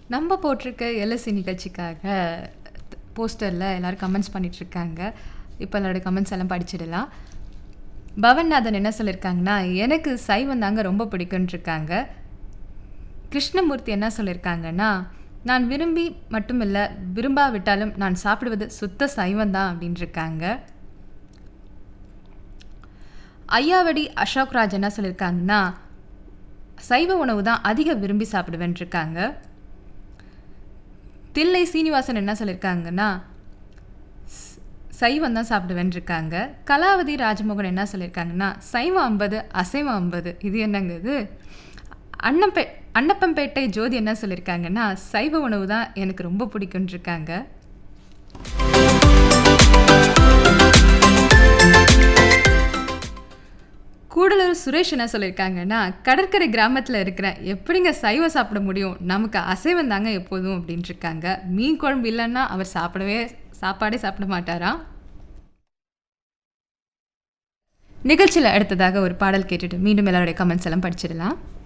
நம்ம போட்டிருக்க எல்எஸ்சி நிகழ்ச்சிக்காக போஸ்டரில் எல்லாரும் கமெண்ட்ஸ் பண்ணிட்டு இருக்காங்க இப்போ எல்லாரோட கமெண்ட்ஸ் எல்லாம் படிச்சிடலாம் பவன்நாதன் என்ன சொல்லியிருக்காங்கன்னா எனக்கு சைவம் தாங்க ரொம்ப பிடிக்கும்னு இருக்காங்க கிருஷ்ணமூர்த்தி என்ன சொல்லியிருக்காங்கன்னா நான் விரும்பி மட்டுமில்லை விரும்பாவிட்டாலும் நான் சாப்பிடுவது சுத்த சைவம் தான் அப்படின்னு இருக்காங்க ஐயாவடி அசோக் ராஜ் என்ன சொல்லியிருக்காங்கன்னா சைவ உணவு தான் அதிக விரும்பி சாப்பிடுவேன் இருக்காங்க தில்லை சீனிவாசன் என்ன சொல்லியிருக்காங்கன்னா ஸ்- சைவம் தான் சாப்பிடுவேன் இருக்காங்க கலாவதி ராஜமோகன் என்ன சொல்லியிருக்காங்கன்னா சைவம் ஐம்பது அசைவம் ஐம்பது இது என்னங்க இது அன்னப்பே அன்னப்பம்பேட்டை ஜோதி என்ன சொல்லியிருக்காங்கன்னா சைவ உணவு தான் எனக்கு ரொம்ப பிடிக்கும்னு இருக்காங்க கூடலூர் சுரேஷ் என்ன சொல்லியிருக்காங்கன்னா கடற்கரை கிராமத்தில் இருக்கிறேன் எப்படிங்க சைவம் சாப்பிட முடியும் நமக்கு அசைவம் தாங்க எப்போதும் அப்படின்ட்டு இருக்காங்க மீன் குழம்பு இல்லைன்னா அவர் சாப்பிடவே சாப்பாடே சாப்பிட மாட்டாராம் நிகழ்ச்சியில் அடுத்ததாக ஒரு பாடல் கேட்டுட்டு மீண்டும் எல்லாருடைய கமெண்ட்ஸ் எல்லாம் படிச்சிடலாம்